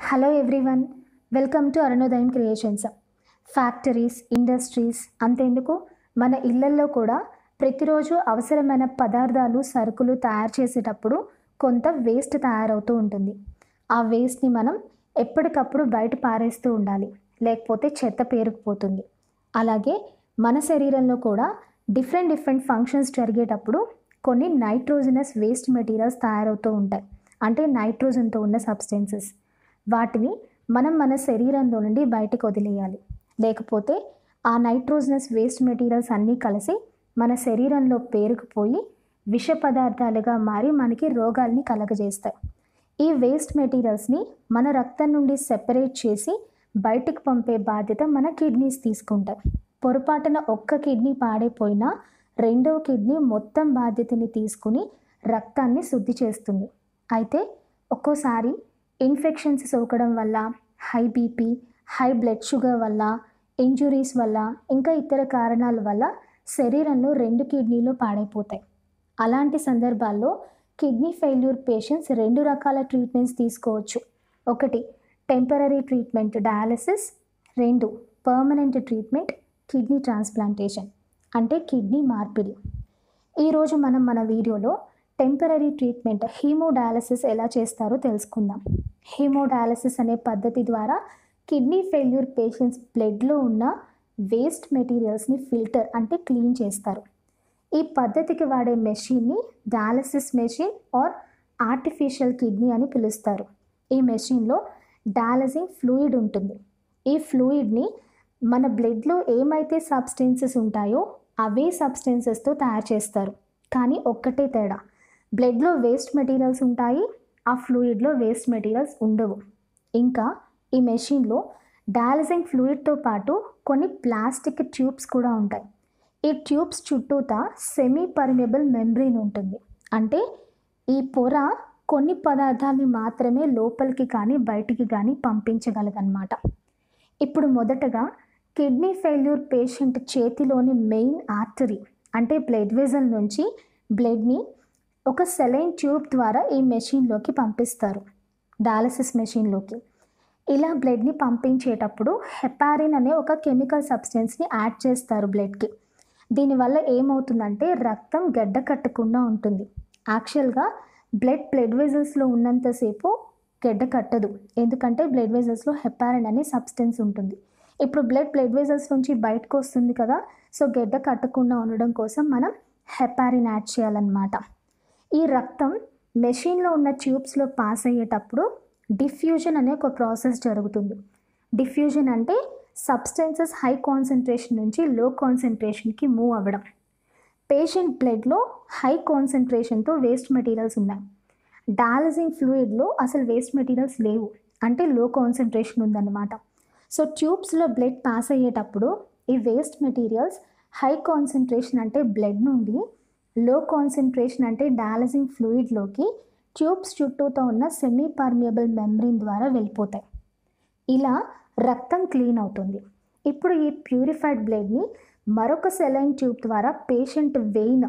hello everyone welcome to Arunodayam creations factories industries అంతేందుకు మన ఇళ్లల్లో కూడా ప్రతిరోజు అవసరమైన పదార్థాలు సరుకులు తయారు చేసేటప్పుడు కొంత వేస్ట్ తయారవుతూ ఉంటుంది ఆ వేస్ట్ని మనం ఎప్పటికప్పుడు బయట పారేస్తూ ఉండాలి లేకపోతే చెత్త పేరుకుపోతుంది అలాగే మన శరీరంలో కూడా డిఫరెంట్ డిఫరెంట్ ఫంక్షన్స్ జరిగేటప్పుడు కొన్ని నైట్రోజనస్ వేస్ట్ మెటీరియల్స్ తయారవుతూ ఉంటాయి అంటే నైట్రోజన్తో ఉన్న సబ్స్టెన్సెస్ వాటిని మనం మన శరీరంలో నుండి బయటకు వదిలేయాలి లేకపోతే ఆ నైట్రోజనస్ వేస్ట్ మెటీరియల్స్ అన్నీ కలిసి మన శరీరంలో పేరుకుపోయి విష పదార్థాలుగా మారి మనకి రోగాల్ని కలగజేస్తాయి ఈ వేస్ట్ మెటీరియల్స్ని మన రక్తం నుండి సెపరేట్ చేసి బయటికి పంపే బాధ్యత మన కిడ్నీస్ తీసుకుంటాయి పొరపాటున ఒక్క కిడ్నీ పాడైపోయినా రెండవ కిడ్నీ మొత్తం బాధ్యతని తీసుకుని రక్తాన్ని శుద్ధి చేస్తుంది అయితే ఒక్కోసారి ఇన్ఫెక్షన్స్ సోకడం వల్ల high BP high blood sugar వల్ల ఇంజురీస్ వల్ల ఇంకా ఇతర కారణాల వల్ల శరీరంలో రెండు కిడ్నీలు పాడైపోతాయి అలాంటి సందర్భాల్లో కిడ్నీ ఫెయిల్యూర్ పేషెంట్స్ రెండు రకాల ట్రీట్మెంట్స్ తీసుకోవచ్చు ఒకటి టెంపరీ ట్రీట్మెంట్ డయాలసిస్ రెండు పర్మనెంట్ ట్రీట్మెంట్ కిడ్నీ ట్రాన్స్ప్లాంటేషన్ అంటే కిడ్నీ మార్పిడి ఈరోజు మనం మన వీడియోలో టెంపరీ ట్రీట్మెంట్ హీమోడయాలసిస్ ఎలా చేస్తారో తెలుసుకుందాం హీమోడయాలసిస్ అనే పద్ధతి ద్వారా కిడ్నీ ఫెయిల్యూర్ పేషెంట్స్ బ్లడ్లో ఉన్న వేస్ట్ మెటీరియల్స్ని ఫిల్టర్ అంటే క్లీన్ చేస్తారు ఈ పద్ధతికి వాడే మెషిన్ని dialysis machine or artificial kidney అని పిలుస్తారు ఈ మెషిన్లో డయాలజింగ్ ఫ్లూయిడ్ ఉంటుంది ఈ ఫ్లూయిడ్ని మన బ్లడ్లో ఏమైతే సబ్స్టెన్సెస్ ఉంటాయో అవే సబ్స్టెన్సెస్తో తయారు చేస్తారు కానీ ఒక్కటే తేడా బ్లడ్లో వేస్ట్ మెటీరియల్స్ ఉంటాయి ఆ ఫ్లూయిడ్లో వేస్ట్ మెటీరియల్స్ ఉండవు ఇంకా ఈ మెషిన్లో డయాలజింగ్ ఫ్లూయిడ్తో పాటు కొన్ని ప్లాస్టిక్ ట్యూబ్స్ కూడా ఉంటాయి ఈ ట్యూబ్స్ చుట్టూతా సెమీ పర్మియబుల్ మెంబ్రెయిన్ ఉంటుంది అంటే ఈ పొర కొన్ని పదార్థాలని మాత్రమే లోపలికి కానీ బయటికి కానీ పంపించగలదన్నమాట ఇప్పుడు మొదటగా కిడ్నీ ఫెయిల్యూర్ పేషెంట్ చేతిలోని మెయిన్ ఆర్టరీ అంటే బ్లడ్ వెజల్ నుంచి బ్లడ్ని ఒక సెలైన్ ట్యూబ్ ద్వారా ఈ మెషిన్లోకి పంపిస్తారు డయాలసిస్ మెషిన్లోకి ఇలా బ్లడ్ని పంపించేటప్పుడు హెపారిన్ అనే ఒక కెమికల్ సబ్స్టెన్స్ని యాడ్ చేస్తారు బ్లడ్కి దీనివల్ల ఏమవుతుందంటే రక్తం గడ్డ కట్టకుండా ఉంటుంది యాక్చువల్గా బ్లడ్ బ్లడ్ వెజల్స్లో ఉన్నంతసేపు గడ్డ కట్టదు ఎందుకంటే బ్లడ్ వెజల్స్లో హెపారిన్ అనే సబ్స్టెన్స్ ఉంటుంది ఇప్పుడు బ్లడ్ బ్లడ్ వెజల్స్ నుంచి బయటకు వస్తుంది కదా సో గడ్డ కట్టకుండా ఉండడం కోసం మనం హెపారిన్ యాడ్ చేయాలన్నమాట ఈ రక్తం మెషిన్లో ఉన్న ట్యూబ్స్లో పాస్ అయ్యేటప్పుడు డిఫ్యూజన్ అనే ఒక ప్రాసెస్ జరుగుతుంది డిఫ్యూజన్ అంటే సబ్స్టెన్సెస్ హై కాన్సన్ట్రేషన్ నుంచి లో కాన్సన్ట్రేషన్కి మూవ్ అవ్వడం పేషెంట్ బ్లడ్లో హై కాన్సన్ట్రేషన్తో వేస్ట్ మెటీరియల్స్ ఉన్నాయి డయాలజింగ్ ఫ్లూయిడ్లో అసలు వేస్ట్ మెటీరియల్స్ లేవు అంటే లో కాన్సన్ట్రేషన్ ఉందన్నమాట సో ట్యూబ్స్లో బ్లడ్ పాస్ అయ్యేటప్పుడు ఈ వేస్ట్ మెటీరియల్స్ హై కాన్సన్ట్రేషన్ అంటే బ్లడ్ నుండి లో కాన్సన్ట్రేషన్ అంటే డయాలజింగ్ ఫ్లూయిడ్లోకి ట్యూబ్స్ చుట్టూతో ఉన్న సెమీ పర్మియబుల్ మెంబ్రెయిన్ ద్వారా వెళ్ళిపోతాయి ఇలా రక్తం క్లీన్ అవుతుంది ఇప్పుడు ఈ ప్యూరిఫైడ్ బ్లడ్ని మరొక సెలైన్ ట్యూబ్ ద్వారా పేషెంట్ వెయిన్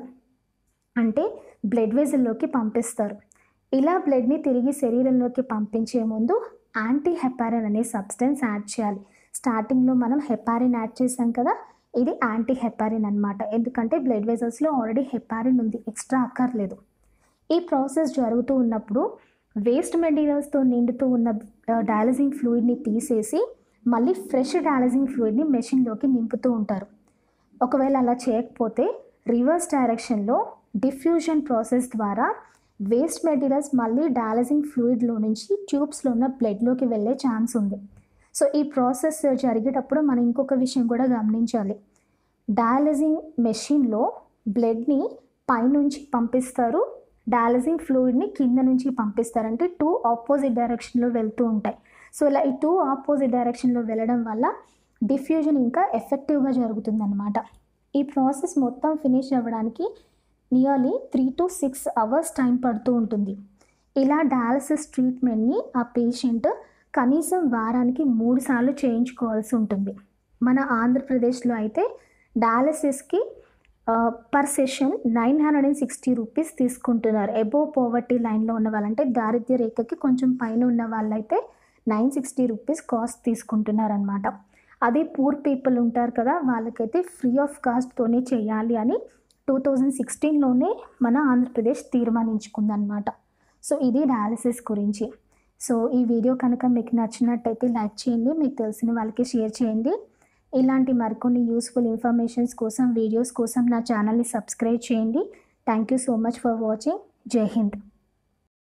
అంటే బ్లడ్ వెజల్లోకి పంపిస్తారు ఇలా బ్లడ్ని తిరిగి శరీరంలోకి పంపించే ముందు యాంటీ హెపారిన్ అనే సబ్స్టెన్స్ యాడ్ చేయాలి స్టార్టింగ్లో మనం హెపారిన్ యాడ్ చేసాం కదా ఇది యాంటీ హెపారిన్ అనమాట ఎందుకంటే బ్లడ్ వెజల్స్లో ఆల్రెడీ హెపారిన్ ఉంది ఎక్స్ట్రా అక్కర్లేదు ఈ ప్రాసెస్ జరుగుతూ ఉన్నప్పుడు వేస్ట్ మెటీరియల్స్తో నిండుతూ ఉన్న డయాలజింగ్ ఫ్లూయిడ్ని తీసేసి మళ్ళీ ఫ్రెష్ డయాలజింగ్ ఫ్లూయిడ్ని మెషిన్లోకి నింపుతూ ఉంటారు ఒకవేళ అలా చేయకపోతే రివర్స్ డైరెక్షన్లో డిఫ్యూజన్ ప్రాసెస్ ద్వారా వేస్ట్ మెటీరియల్స్ మళ్ళీ డయాలజింగ్ ఫ్లూయిడ్లో నుంచి ట్యూబ్స్లో ఉన్న బ్లడ్లోకి వెళ్ళే ఛాన్స్ ఉంది సో ఈ ప్రాసెస్ జరిగేటప్పుడు మనం ఇంకొక విషయం కూడా గమనించాలి డయాలజింగ్ మెషిన్లో బ్లడ్ని పైనుంచి పంపిస్తారు డయాలజింగ్ ఫ్లూయిడ్ని కింద నుంచి పంపిస్తారంటే టూ ఆపోజిట్ డైరెక్షన్లో వెళ్తూ ఉంటాయి సో ఇలా ఈ టూ ఆపోజిట్ డైరెక్షన్లో వెళ్ళడం వల్ల డిఫ్యూజన్ ఇంకా ఎఫెక్టివ్గా జరుగుతుందన్నమాట ఈ ప్రాసెస్ మొత్తం ఫినిష్ అవ్వడానికి nearly three to six hours time పడుతూ ఉంటుంది ఇలా డయాలసిస్ ట్రీట్మెంట్ని ఆ పేషెంట్ కనీసం వారానికి మూడు సార్లు చేయించుకోవాల్సి ఉంటుంది మన ఆంధ్రప్రదేశ్లో అయితే డయాలసిస్కి per session nine hundred and sixty rupees తీసుకుంటున్నారు అబోవ్ పోవర్టీ లైన్లో ఉన్న వాళ్ళంటే దారిద్ర్య రేఖకి కొంచెం పైన ఉన్న వాళ్ళైతే నైన్ సిక్స్టీ రూపీస్ కాస్ట్ తీసుకుంటున్నారనమాట అదే పూర్ పీపుల్ ఉంటారు కదా వాళ్ళకైతే ఫ్రీ ఆఫ్ కాస్ట్తోనే చేయాలి అని టూ థౌజండ్ సిక్స్టీన్లోనే మన ఆంధ్రప్రదేశ్ తీర్మానించుకుందనమాట సో ఇది డయాలసిస్ గురించి సో ఈ వీడియో కనుక మీకు నచ్చినట్టయితే లైక్ చేయండి మీకు తెలిసిన వాళ్ళకి షేర్ చేయండి ఇలాంటి మరికొన్ని యూస్ఫుల్ ఇన్ఫర్మేషన్స్ కోసం వీడియోస్ కోసం నా ఛానల్ని సబ్స్క్రైబ్ చేయండి thank you so much for watching జై హింద్